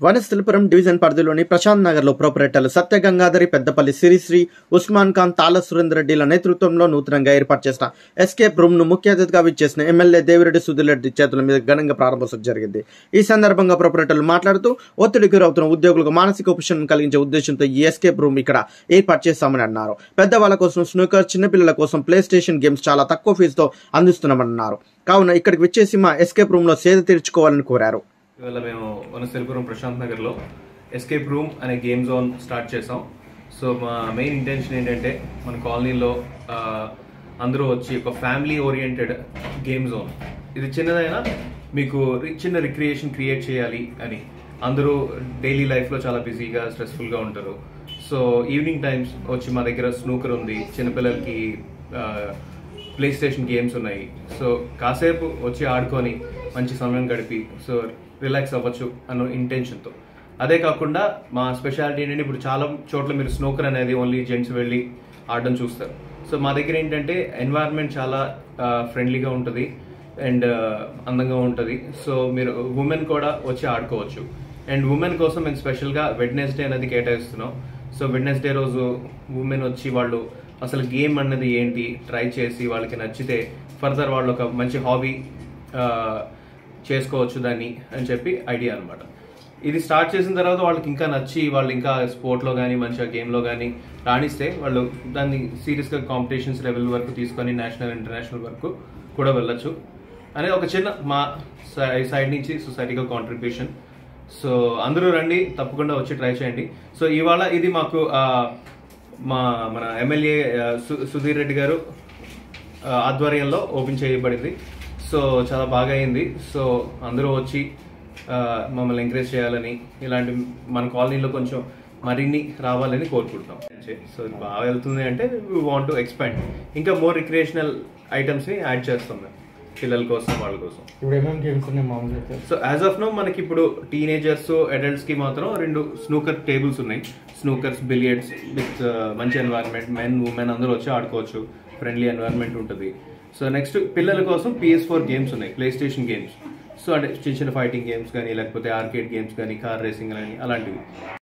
Vanasthalipuram division పరిధిలోని ప్రశాంత్ నగర్ లో ప్రొపరేటర్లు సత్య గంగాధరి పెద్దపల్లి సిరిశ్రీ ఉస్మాన్ ఖాన్ తాళ సురేందర్ రెడ్డిల నేతృత్వంలో నూతనంగా ఏర్పాటు చేసిన ఎస్కేప్ రూమ్ ను ముఖ్య అతిథిగా విచ్చేసిన ఎమ్మెల్యే దేవిరెడ్డి సుధీర్ రెడ్డి చేతుల మీద ఘనంగా ప్రారంభోత్సవం జరిగింది ఈ సందర్భంగా ప్రొపరేటర్లు మాట్లాడుతూ ఒత్తిడికి గురవుతున్న ఉద్యోగులకు మానసిక ఉపశమనం కలిగించే ఉద్దేశంతో ఈ ఎస్కేప్ రూమ్ ఇక్కడ ఏర్పాటు చేస్తామని అన్నారు పెద్దవాళ్ళ కోసం స్నూకర్ చిన్నపిల్లల కోసం ప్లే స్టేషన్ గేమ్స్ చాలా తక్కువ ఫీజుతో అందిస్తున్నామన్నారు కావున ఇక్కడికి విచ్చేసి మా ఎస్కేప్ రూమ్ లో సేద తీర్చుకోవాలని కోరారు ఇవాళ మేము వనస్థలిపురం ప్రశాంత్ నగర్లో ఎస్కేప్ రూమ్ అనే గేమ్ జోన్ స్టార్ట్ చేసాం సో మా మెయిన్ ఇంటెన్షన్ ఏంటంటే మన కాలనీలో ఆ, అందరూ వచ్చి ఒక ఫ్యామిలీ ఓరియంటెడ్ గేమ్ జోన్ ఇది చిన్నదైనా మీకు రి- చిన్న రిక్రియేషన్ క్రియేట్ చేయాలి అని అందరూ డైలీ లైఫ్లో చాలా బిజీగా స్ట్రెస్ఫుల్గా ఉంటారు సో ఈవినింగ్ టైమ్స్ వచ్చి మా దగ్గర స్నూకర్ ఉంది చిన్నపిల్లలకి ప్లే స్టేషన్ గేమ్స్ ఉన్నాయి సో కాసేపు వచ్చి ఆడుకొని మంచి సమయం గడిపి సో రిలాక్స్ అవ్వచ్చు అన్న ఇంటెన్షన్తో అదే కాకుండా మా స్పెషాలిటీ ఏంటంటే ఇప్పుడు చాలా చోట్ల మీరు స్నోకర్ అనేది ఓన్లీ జెంట్స్ వెళ్ళి ఆడడం చూస్తారు సో మా దగ్గర ఏంటంటే ఎన్వైరన్మెంట్ చాలా ఫ్రెండ్లీగా ఉంటుంది అండ్ అందంగా ఉంటుంది సో మీరు ఉమెన్ కూడా వచ్చి ఆడుకోవచ్చు అండ్ ఉమెన్ కోసం మేము స్పెషల్గా వెడ్నెస్డే అనేది కేటాయిస్తున్నాం సో వెడ్నెస్డే రోజు ఉమెన్ వచ్చి వాళ్ళు అసలు గేమ్ అన్నది ఏంటి ట్రై చేసి వాళ్ళకి నచ్చితే ఫర్దర్ వాళ్ళు ఒక మంచి హాబీ చేసుకోవచ్చు దాన్ని అని చెప్పి ఐడియా అనమాట ఇది స్టార్ట్ చేసిన తర్వాత వాళ్ళకి ఇంకా నచ్చి వాళ్ళు ఇంకా స్పోర్ట్లో కానీ మంచిగా గేమ్లో కానీ రాణిస్తే వాళ్ళు దాన్ని సీరియస్గా కాంపిటీషన్స్ లెవెల్ వరకు తీసుకొని నేషనల్ ఇంటర్నేషనల్ వరకు కూడా వెళ్ళొచ్చు అనేది ఒక చిన్న మా సై- సైడ్ నుంచి సొసైటీగా కాంట్రిబ్యూషన్ సో అందరూ రండి తప్పకుండా వచ్చి ట్రై చేయండి సో ఇవాళ ఇది మాకు ఆ, మా మన ఎమ్మెల్యే ఆ, సు- సుధీర్ రెడ్డి గారు ఆ, ఆధ్వర్యంలో ఓపెన్ చేయబడింది సో చాలా బాగా అయింది సో అందరూ వచ్చి ఆ, మమ్మల్ని ఎంకరేజ్ చేయాలని ఇలాంటి మన కాలనీలో కొంచెం మరిన్ని రావాలని కోరుకుంటున్నాం సో ఇది బాగా వెళ్తుంది అంటే వీ వాంట్ టు ఎక్స్పాండ్ ఇంకా మోర్ రిక్రియేషనల్ ఐటమ్స్ని యాడ్ చేస్తాం మేము పిల్లల కోసం వాళ్ళ కోసం ఇప్పుడు ఏమేమి గేమ్స్ ఉన్నాయి మామూలుగా అయితే సో యాజ్ ఆఫ్ నో మనకి ఇప్పుడు టీనేజర్స్ అడల్ట్స్ కి మాత్రం రెండు స్నూకర్ టేబుల్స్ ఉన్నాయి స్నూకర్స్ బిలియర్డ్స్ విత్ మంచి ఎన్వైరన్మెంట్ మెన్ ఉమెన్ అందరూ వచ్చి ఆడుకోవచ్చు ఫ్రెండ్లీ ఎన్వైరన్మెంట్ ఉంటుంది సో నెక్స్ట్ పిల్లల కోసం పిఎస్ ఫోర్ గేమ్స్ ఉన్నాయి ప్లే స్టేషన్ గేమ్స్ సో అంటే చిన్న చిన్న ఫైటింగ్ గేమ్స్ కానీ లేకపోతే ఆర్కేడ్ గేమ్స్ కానీ కార్ రేసింగ్ కానీ అలాంటివి